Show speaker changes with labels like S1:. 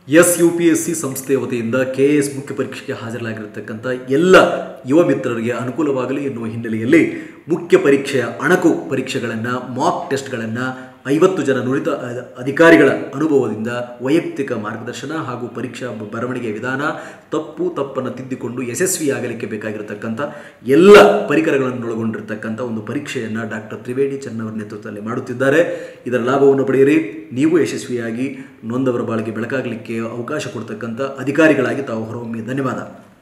S1: S U P S C ಸಂಸ್ಥೆಯ ವತಿಯಿಂದ K S ಮುಖ್ಯ ಪರೀಕ್ಷೆಗೆ ಹಾಜರಾಗಿರತಕ್ಕಂಥ ಎಲ್ಲ ಯುವ ಮಿತ್ರರಿಗೆ ಅನುಕೂಲವಾಗಲಿ ಎನ್ನುವ ಹಿನ್ನೆಲೆಯಲ್ಲಿ ಮುಖ್ಯ ಪರೀಕ್ಷೆಯ ಅಣಕು ಪರೀಕ್ಷೆಗಳನ್ನು ಮಾಕ್ ಟೆಸ್ಟ್ಗಳನ್ನು ಐವತ್ತು ಜನ ನುರಿತ ಅ- ಅಧಿಕಾರಿಗಳ ಅನುಭವದಿಂದ ವೈಯಕ್ತಿಕ ಮಾರ್ಗದರ್ಶನ ಹಾಗೂ ಪರೀಕ್ಷಾ ಬ- ಬರವಣಿಗೆ ವಿಧಾನ ತಪ್ಪು ತಪ್ಪನ್ನು ತಿದ್ದಿಕೊಂಡು ಯಶಸ್ವಿಯಾಗಲಿಕ್ಕೆ ಬೇಕಾಗಿರತಕ್ಕಂಥ ಎಲ್ಲ ಪರಿಕರಗಳನ್ನು ಒಳಗೊಂಡಿರ್ತಕ್ಕಂಥ ಒಂದು ಪರೀಕ್ಷೆಯನ್ನು ಡಾಕ್ಟರ್ ತ್ರಿವೇಣಿ ಚನ್ನವರ ನೇತೃತ್ವದಲ್ಲಿ ಮಾಡುತ್ತಿದ್ದಾರೆ ಇದರ ಲಾಭವನ್ನು ಪಡೆಯಿರಿ ನೀವು ಯಶಸ್ವಿಯಾಗಿ ನೊಂದವರ ಬಾಳಿಗೆ ಬೆಳಕಾಗಲಿಕ್ಕೆ ಅವಕಾಶ ಕೊಡ್ತಕ್ಕಂಥ ಅಧಿಕಾರಿಗಳಾಗಿ ತಾವು ಹೊರಹೊಮ್ಮಿ ಧನ್ಯವಾದ